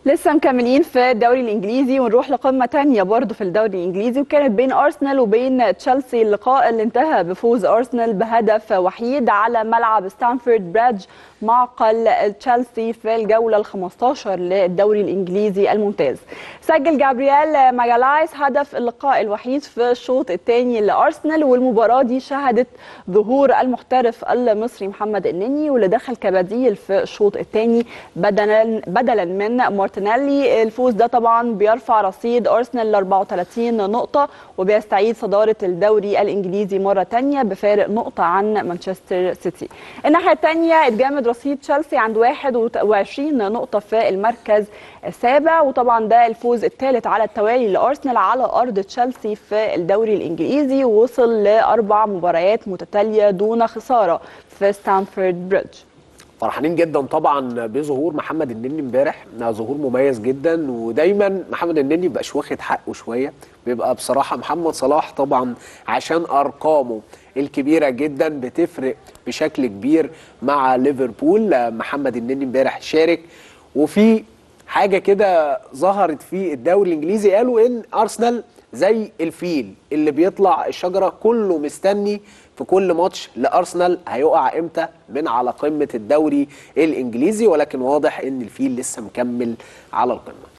لسه مكملين في الدوري الانجليزي ونروح لقمه تانية برضه في الدوري الانجليزي وكانت بين ارسنال وبين تشيلسي اللقاء اللي انتهى بفوز ارسنال بهدف وحيد على ملعب ستانفورد بريدج معقل تشيلسي في الجوله ال 15 للدوري الانجليزي الممتاز. سجل جابرييل ماجالايس هدف اللقاء الوحيد في الشوط الثاني لارسنال والمباراه دي شهدت ظهور المحترف المصري محمد النني واللي دخل كبديل في الشوط الثاني بدلا بدلا من مارتينيلي الفوز ده طبعا بيرفع رصيد ارسنال ل 34 نقطه وبيستعيد صداره الدوري الانجليزي مره ثانيه بفارق نقطه عن مانشستر سيتي. الناحيه الثانيه اتجمد رصيد تشيلسي عند 21 نقطه في المركز السابع وطبعا ده الفوز الثالث على التوالي لارسنال على ارض تشيلسي في الدوري الانجليزي ووصل لاربع مباريات متتاليه دون خساره في ستانفورد بريدج. فرحانين جدا طبعا بظهور محمد النني امبارح ظهور مميز جدا ودايما محمد النني مبقاش واخد حقه شويه بيبقى بصراحه محمد صلاح طبعا عشان ارقامه الكبيره جدا بتفرق بشكل كبير مع ليفربول محمد النني امبارح شارك وفي حاجه كده ظهرت في الدوري الانجليزي قالوا ان ارسنال زي الفيل اللي بيطلع الشجره كله مستني في كل ماتش لارسنال هيقع امتى من على قمه الدوري الانجليزي ولكن واضح ان الفيل لسه مكمل على القمه